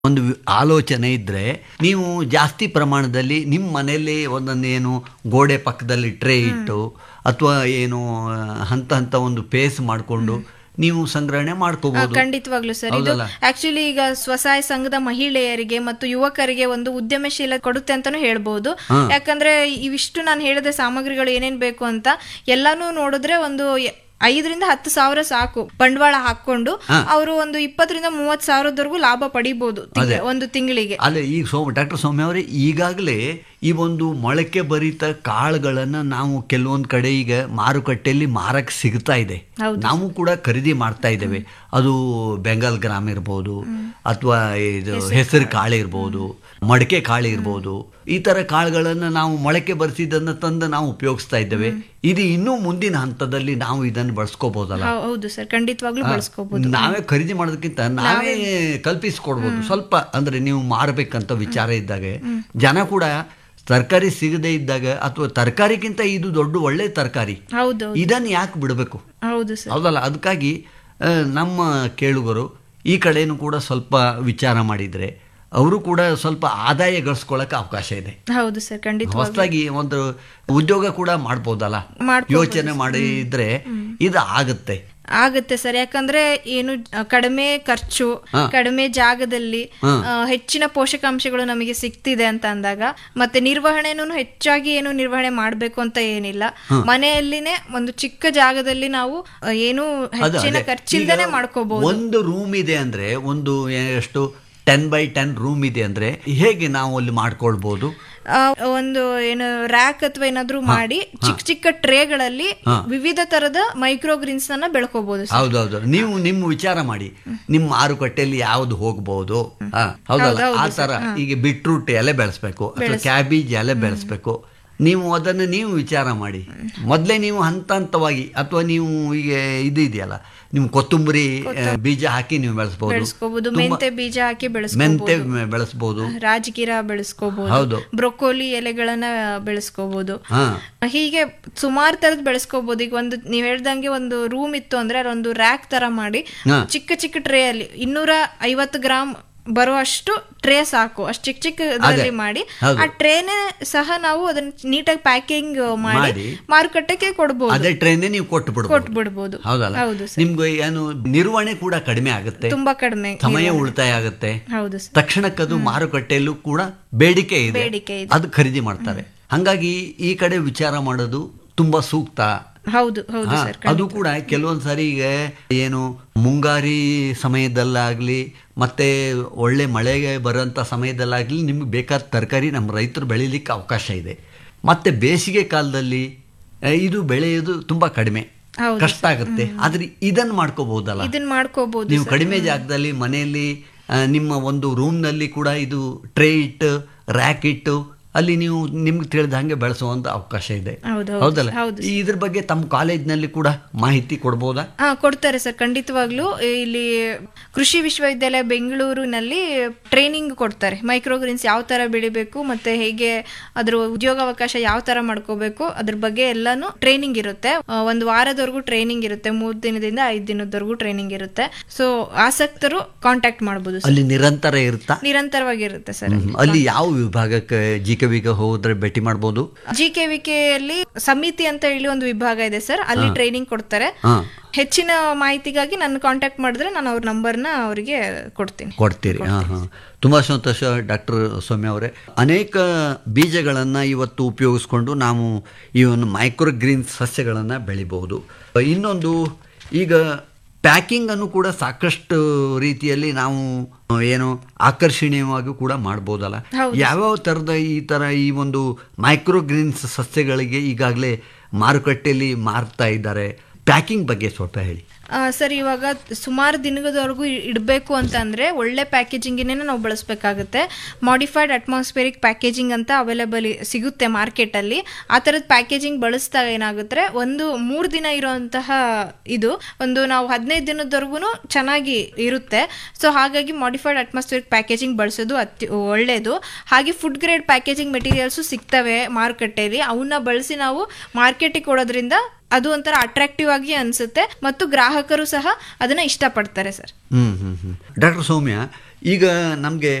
ಒಂದು ವಿ- ಆಲೋಚನೆ ಇದ್ದರೆ ನೀವು ಜಾಸ್ತಿ ಪ್ರಮಾಣದಲ್ಲಿ ನಿಮ್ಮ ಮನೆಯಲ್ಲಿ ಒಂದೊಂದು ಏನು ಗೋಡೆ ಪಕ್ಕದಲ್ಲಿ ಟ್ರೇ ಇಟ್ಟು ಅಥವಾ ಏನು ಆ, ಹಂತ ಹಂತ ಒಂದು ಪೇಸ್ ಮಾಡಿಕೊಂಡು ನೀವು ಸಂಗ್ರಹಣೆ ಮಾಡ್ಕೋಬಹುದು ಖಂಡಿತವಾಗ್ಲು ಸರ್ ಇದು ಹೌದಲ್ಲ? ಆಕ್ಚುಲಿ ಈಗ ಸ್ವಸಹಾಯ ಸಂಘದ ಮಹಿಳೆಯರಿಗೆ ಮತ್ತು ಯುವಕರಿಗೆ ಒಂದು ಉದ್ಯಮಶೀಲ ಕೊಡುತ್ತೆ ಅಂತಾನು ಹೇಳ್ಬಹುದು ಯಾಕಂದ್ರೆ ಇವಿಷ್ಟು ನಾನು ಹೇಳಿದ ಸಾಮಗ್ರಿಗಳು ಏನೇನ್ ಬೇಕು ಅಂತ ಎಲ್ಲಾನು ನೋಡಿದ್ರೆ ಒಂದು ಎ- ಐದರಿಂದ ಹತ್ತು ಸಾವಿರ ಸಾಕು ಬಂಡವಾಳ ಹಾಕೊಂಡು ಅವರು ಒಂದು ಇಪ್ಪತ್ತರಿಂದ ಮೂವತ್ ಸಾವಿರದವರೆಗೂ ಲಾಭ ಪಡಿಬಹುದು ಒಂದು ತಿಂಗಳಿಗೆ ಅಲ್ಲೇ ಈಗ ಸೋ ಡಾಕ್ಟರ್ ಸೌಮ್ಯ ಅವರೇ ಈಗಾಗಲೇ ಈ ಒಂದು ಮೊಳಕೆ ಭರಿತ ಕಾಳುಗಳನ್ನು ನಾವು ಕೆಲವೊಂದು ಕಡೆ ಈಗ ಮಾರುಕಟ್ಟೆಯಲ್ಲಿ ಮಾರಕ್ಕೆ ಸಿಗ್ತಾ ಇದೆ ನಾವು ಕೂಡ ಖರೀದಿ ಮಾಡ್ತಾ ಇದ್ದೇವೆ ಅದು ಬೆಂಗಾಲ್ ಗ್ರಾಮ್ ಇರ್ಬೋದು ಅಥವಾ ಇದು ಹೆಸರು ಕಾಳು ಇರ್ಬೋದು ಮಡಕೆ ಕಾಳು ಇರ್ಬೋದು ಈ ತರ ಕಾಳುಗಳನ್ನು ನಾವು ಮೊಳಕೆ ಬರಿಸಿದ್ದನ್ನು ತಂದು ನಾವು ಉಪಯೋಗಿಸ್ತಾ ಇದ್ದೇವೆ ಇದು ಇನ್ನೂ ಮುಂದಿನ ಹಂತದಲ್ಲಿ ನಾವು ಇದನ್ನು ಬಳಸ್ಕೋಬಹುದಲ್ಲ ಹೌ- ಹೌದು ಸರ್ ಖಂಡಿತವಾಗ್ಲೂ ಬಳಸ್ಕೋಬಹುದು ನಾವೇ ಖರೀದಿ ಮಾಡೋದಕ್ಕಿಂತ ನಾವೇ ಕಲ್ಪಿಸ್ಕೊಡ್ಬೋದು ಸ್ವಲ್ಪ ಅಂದ್ರೆ ನೀವು ಮಾರಬೇಕಂತ ವಿಚಾರ ಇದ್ದಾಗ ಜನ ಕೂಡ ತರಕಾರಿ ಸಿಗದೇ ಇದ್ದಾಗ ಅಥವಾ ತರಕಾರಿಗಿಂತ ಇದು ದೊಡ್ಡ ಒಳ್ಳೆ ತರಕಾರಿ ಹೌದು ಇದನ್ನು ಯಾಕೆ ಬಿಡಬೇಕು ಹೌದು ಸರ್ ಹೌದಲ್ಲ ಅದಕ್ಕಾಗಿ ಆ, ನಮ್ಮ ಕೇಳುಗರು ಈ ಕಡೆನೂ ಕೂಡ ಸ್ವಲ್ಪ ವಿಚಾರ ಮಾಡಿದರೆ ಅವರು ಕೂಡ ಸ್ವಲ್ಪ ಆದಾಯ ಗಳಿಸ್ಕೊಳ್ಳೋಕೆ ಅವಕಾಶ ಇದೆ ಹೌದು ಸರ್ ಖಂಡಿತ ಹೊಸದಾಗಿ ಒಂದು ಉದ್ಯೋಗ ಕೂಡ ಮಾಡ್ಬೋದಲ್ಲ ಮಾಡ್ಬೋದು ಯೋಚನೆ ಮಾಡಿದ್ರೆ ಇದು ಆಗುತ್ತೆ ಆಗತ್ತೆ ಸರ್ ಯಾಕಂದ್ರೆ ಏನು ಅ, ಕಡಿಮೆ ಖರ್ಚು ಕಡಿಮೆ ಜಾಗದಲ್ಲಿ ಆ, ಹೆಚ್ಚಿನ ಪೋಷಕಾಂಶಗಳು ನಮಗೆ ಸಿಗ್ತಿದೆ ಅಂತ ಅಂದಾಗ ಮತ್ತೆ ನಿರ್ವಹಣೆನೂ ಹೆಚ್ಚಾಗಿ ಏನು ನಿರ್ವಹಣೆ ಮಾಡ್ಬೇಕು ಅಂತ ಏನಿಲ್ಲ ಮನೆಯಲ್ಲಿನೇ ಒಂದು ಚಿಕ್ಕ ಜಾಗದಲ್ಲಿ ನಾವು ಆ, ಏನು ಹೆಚ್ಚಿನ ಅದೇ. ಖರ್ಚಿಲ್ದೇನೆ ಈಗ ಮಾಡ್ಕೋಬಹುದು ಒಂದು ರೂಮ್ ಇದೆ ಅಂದ್ರೆ ಒಂದು ಎಷ್ಟು ಟೆನ್ ಬೈ ಟೆನ್ ರೂಮ್ ಇದೆ ಅಂದ್ರೆ ಹೇಗೆ ನಾವು ಅಲ್ಲಿ ಮಾಡ್ಕೊಳ್ಬಹುದು ಒಂದು ಏನು ರ್ಯಾಕ್ ಅಥವಾ ಏನಾದ್ರೂ ಮಾಡಿ ಚಿಕ್ಕ ಚಿಕ್ಕ ಟ್ರೇಗಳಲ್ಲಿ ವಿವಿಧ ತರದ ಮೈಕ್ರೋಗ್ರೀನ್ಸ್ ಅನ್ನ ಬೆಳ್ಕೋಬಹುದು ಹೌದೌದು ನೀವು ನಿಮ್ಮ ವಿಚಾರ ಮಾಡಿ ನಿಮ್ಮ ಮಾರುಕಟ್ಟೆಯಲ್ಲಿ ಯಾವ್ದು ಹೋಗ್ಬಹುದು ಹಾ, ಹೌದಲ್ಲ ಆ ತರ ಈಗ ಬೀಟ್ರೂಟ್ ಎಲೆ ಬೆಳೆಸ್ಬೇಕು ಅಥವಾ ಕ್ಯಾಬೇಜ್ ಎಲೆ ಬೆಳೆಸ್ಬೇಕು ನೀವು ಅದನ್ನು ನೀವು ವಿಚಾರ ಮಾಡಿ ಮೊದಲೇ ನೀವು ಹಂತ ಹಂತವಾಗಿ ಅಥವಾ ನೀವು ಈಗ ಇದು ಇದೆಯಲ್ಲ ನೀವು ಕೊತ್ತಂಬರಿ ಆ, ಬೀಜ ಹಾಕಿ ನೀವು ಬೆಳೆಸ್ಬಹುದು ಬೆಳೆಸ್ಕೋಬಹುದು ಮೆಂತೆ ಬೀಜ ಹಾಕಿ ಬೆಳೆಸ್ಕೋಬಹುದು ಮೆಂತೆ ಬೆಳೆಸ್ಬಹುದು ರಾಜಗಿರ ಬೆಳೆಸ್ಕೋಬಹುದು ಹೌದು. ಬ್ರೊಕೋಲಿ ಎಲೆಗಳನ್ನ ಬೆಳೆಸ್ಕೋಬಹುದು ಹಾ ಹೀಗೆ ಸುಮಾರು ತರದ್ ಬೆಳೆಸ್ಕೋಬಹುದು ಈಗ ಒಂದು ನೀವ್ ಹೇಳ್ದಂಗೆ ಒಂದು ರೂಮ್ ಇತ್ತು ಅಂದ್ರೆ ಅದೊಂದು ರ್ಯಾಕ್ ತರ ಮಾಡಿ ಹಾ. ಚಿಕ್ಕ ಚಿಕ್ಕ ಟ್ರೇ ಅಲ್ಲಿ ಇನ್ನೂರ ಐವತ್ತು ಗ್ರಾಮ್ ಬರುವಷ್ಟು ಟ್ರೇ ಸಾಕು ಅಷ್ಟು ಚಿಕ್ಕ ಚಿಕ್ಕ ಇದರಲ್ಲಿ ಮಾಡಿ ಹೌದು. ಆ ಟ್ರೇನೆ ಸಹ ನಾವು ಅದನ್ನ ನೀಟಾಗಿ ಪ್ಯಾಕಿಂಗ್ ಮಾಡಿ ಮಾಡಿ. ಮಾರುಕಟ್ಟೆಗೆ ಕೊಡ್ಬೋದು ಅದೇ ಟ್ರೈನ್ ನೀವು ಕೊಟ್ಟು ಬಿಡ್ಬೋದು ಕೊಟ್ಬಿಡ್ಬೋದು ಹೌದಲ್ಲ ಹೌದು ಸರ್ ನಿಮ್ಗೆ ಏನು ನಿರ್ವಹಣೆ ಕೂಡ ಕಡಿಮೆ ಆಗುತ್ತೆ ತುಂಬಾ ಕಡಿಮೆ ಸಮಯ ಉಳಿತಾಯ ಆಗುತ್ತೆ ಹೌದು ಸರ್ ತಕ್ಷಣಕ್ಕದು ಮಾರುಕಟ್ಟೆಯಲ್ಲೂ ಕೂಡ ಬೇಡಿಕೆ ಇದೆ ಬೇಡಿಕೆ ಇದೆ. ಅದು ಖರೀದಿ ಮಾಡ್ತಾರೆ ಹಂಗಾಗಿ ಈ ಕಡೆ ವಿಚಾರ ಮಾಡೋದು ತುಂಬಾ ಸೂಕ್ತ ಹೌದು ಹೌದು ಹಾ, ಸರ್ ಅದು ಕೂಡ ಕೆಲವೊಂದು ಸಾರಿ ಈಗ ಏನು ಮುಂಗಾರಿ ಸಮಯದಲ್ಲಾಗ್ಲಿ ಮತ್ತೆ ಒಳ್ಳೆ ಮಳೆಗೆ ಬರೋಂಥ ಸಮಯದಲ್ಲಾಗ್ಲಿ ನಿಮ್ಗೆ ಬೇಕಾದ ತರಕಾರಿ ನಮ್ಮ ರೈತರು ಬೆಳಿಲಿಕ್ಕೆ ಅವಕಾಶ ಇದೆ ಮತ್ತೆ ಬೇಸಿಗೆ ಕಾಲದಲ್ಲಿ ಆ, ಇದು ಬೆಳೆಯೋದು ತುಂಬಾ ಕಡಿಮೆ ಹೌದು ಕಷ್ಟ ಆಗುತ್ತೆ ಆದ್ರೆ ಇದನ್ನ ಮಾಡ್ಕೋಬಹುದಲ್ಲ ಇದನ್ನ ಮಾಡ್ಕೋಬಹುದು ನೀವು ಕಡಿಮೆ ಜಾಗದಲ್ಲಿ ಮನೆಯಲ್ಲಿ ಆ, ನಿಮ್ಮ ಒಂದು ರೂಮ್ನಲ್ಲಿ ಕೂಡ ಇದು ಟ್ರೇ ಇಟ್ಟು ರ್ಯಾಕ್ ಇಟ್ಟು ಅಲ್ಲಿ ನೀವು ನಿಮ್ಗೆ ತಿಳಿದ ಹಾಗೆ ಬೆಳೆಸುವಂತ ಅವಕಾಶ ಇದೆ ಹೌದು, ಹೌದು. ಹೌದಲ್ಲ ಹೌದು ಈ ಇದ್ರ ಬಗ್ಗೆ ತಮ್ಮ ಕಾಲೇಜ್ನಲ್ಲಿ ಕೂಡ ಮಾಹಿತಿ ಕೊಡ್ಬೋದಾ ಹಾ ಕೊಡ್ತಾರೆ ಸರ್ ಖಂಡಿತವಾಗ್ಲೂ ಇಲ್ಲಿ ಕೃಷಿ ವಿಶ್ವವಿದ್ಯಾಲಯ ಬೆಂಗಳೂರಿನಲ್ಲಿ ಟ್ರೈನಿಂಗ್ ಕೊಡ್ತಾರೆ ಮೈಕ್ರೋಗ್ರೀನ್ಸ್ ಯಾವ ತರ ಬೆಳಿಬೇಕು ಮತ್ತೆ ಹೇಗೆ ಅದ್ರ ಉದ್ಯೋಗಾವಕಾಶ ಯಾವ ತರ ಮಾಡ್ಕೋಬೇಕು ಅದ್ರ ಬಗ್ಗೆ ಎಲ್ಲಾನು ಟ್ರೈನಿಂಗ್ ಇರುತ್ತೆ ಆ, ಒಂದು ವಾರದವರೆಗೂ ಟ್ರೈನಿಂಗ್ ಇರುತ್ತೆ ಮೂರ್ ದಿನದಿಂದ ಐದ್ ದಿನದವರೆಗೂ ಟ್ರೈನಿಂಗ್ ಇರುತ್ತೆ ಸೊ ಆಸಕ್ತರು ಕಾಂಟ್ಯಾಕ್ಟ್ ಮಾಡಬಹುದು ಸರ್ ಅಲ್ಲಿ ನಿರಂತರ ಇರುತ್ತಾ ನಿರಂತರವಾಗಿರುತ್ತೆ ಸರ್ ಹ್ಮ್. ಅಲ್ಲಿ ಯಾವ ವಿಭಾಗಕ್ಕೆ ಜಿ ಕೆ ವಿಗೆ ಹೋದ್ರೆ ಭೇಟಿ ಮಾಡ್ಬೋದು ಜಿ ಕೆ ವಿ ಯಲ್ಲಿ ಸಮಿತಿ ಅಂತ ಹೇಳಿ ಒಂದು ವಿಭಾಗ ಇದೆ ಸರ್ ಅಲ್ಲಿ ಟ್ರೈನಿಂಗ್ ಕೊಡ್ತಾರೆ ಹಾ ಹೆಚ್ಚಿನ ಮಾಹಿತಿಗಾಗಿ ನನ್ನ ಕಾಂಟ್ಯಾಕ್ಟ್ ಮಾಡಿದ್ರೆ ನಾನು ಅವ್ರ ನಂಬರ್ನ ಅವರಿಗೆ ಕೊಡ್ತೀನಿ ಕೊಡ್ತೀರಿ ಹಾ ಹಾ ತುಂಬಾ ಸಂತೋಷ ಡಾಕ್ಟರ್ ಸೌಮ್ಯ ಅವರೇ ಅನೇಕ ಬೀಜಗಳನ್ನ ಇವತ್ತು ಉಪಯೋಗಿಸ್ಕೊಂಡು ನಾವು ಈ ಒಂದು ಮೈಕ್ರೋಗ್ರೀನ್ ಸಸ್ಯಗಳನ್ನ ಬೆಳಿಬಹುದು ಇನ್ನೊಂದು ಈಗ ಪ್ಯಾಕಿಂಗ್ ಅನ್ನು ಕೂಡ ಸಾಕಷ್ಟು ರೀತಿಯಲ್ಲಿ ನಾವು ಏನು ಆಕರ್ಷಣೀಯವಾಗಿ ಕೂಡ ಮಾಡ್ಬೋದಲ್ಲ ಯಾವ್ಯಾವ ಥರದ ಈ ಥರ ಈ ಒಂದು ಮೈಕ್ರೋಗ್ರೀನ್ಸ್ ಸಸ್ಯಗಳಿಗೆ ಈಗಾಗಲೇ ಮಾರುಕಟ್ಟೆಯಲ್ಲಿ ಮಾರ್ತಾ ಇದ್ದಾರೆ ಪ್ಯಾಕಿಂಗ್ ಬಗ್ಗೆ ಸ್ವಲ್ಪ ಹೇಳಿ ಆ, ಸರ್ ಇವಾಗ ಸುಮಾರು ದಿನದವರೆಗೂ ಇಡಬೇಕು ಅಂತ ಅಂದ್ರೆ ಒಳ್ಳೆ ಪ್ಯಾಕೇಜಿಂಗಿನೇ ನಾವು ಬಳಸಬೇಕಾಗುತ್ತೆ ಮಾಡಿಫೈಡ್ ಅಟ್ಮಾಸ್ಫಿಯರಿಕ್ ಪ್ಯಾಕೇಜಿಂಗ್ ಅಂತ ಅವೈಲೇಬಲ್ ಸಿಗುತ್ತೆ ಮಾರ್ಕೆಟ್ ಅಲ್ಲಿ ಆ ತರದ ಪ್ಯಾಕೇಜಿಂಗ್ ಬಳಸಿದಾಗ ಏನಾಗುತ್ತೆ ಒಂದು ಮೂರು ದಿನ ಇರುವಂತಹ ಇದು ಒಂದು ನಾವು ಹದಿನೈದು ದಿನದವರೆಗೂ ಚೆನ್ನಾಗಿ ಇರುತ್ತೆ ಸೊ ಹಾಗಾಗಿ ಮಾಡಿಫೈಡ್ ಅಟ್ಮಾಸ್ಫಿಯರಿಕ್ ಪ್ಯಾಕೇಜಿಂಗ್ ಬಳಸೋದು ಅತಿ ಒಳ್ಳೆಯದು ಹಾಗೆ ಫುಡ್ ಗ್ರೇಡ್ ಪ್ಯಾಕೇಜಿಂಗ್ ಮೆಟೀರಿಯಲ್ಸು ಸಿಗ್ತವೆ ಮಾರುಕಟ್ಟೆಯಲ್ಲಿ ಅವನ್ನ ಬಳಸಿ ನಾವು ಮಾರ್ಕೆಟಿಗೆ ಕೊಡೋದ್ರಿಂದ ಅದು ಒಂಥರ ಅಟ್ರಾಕ್ಟಿವ್ ಆಗಿ ಅನ್ಸುತ್ತೆ ಮತ್ತು ಗ್ರಾಹಕರು ಸಹ ಅದನ್ನ ಇಷ್ಟಪಡ್ತಾರೆ ಸರ್ ಹ್ಮ್ ಹ್ಮ್ ಹ್ಮ್ ಡಾಕ್ಟರ್ ಸೌಮ್ಯ ಈಗ ನಮಗೆ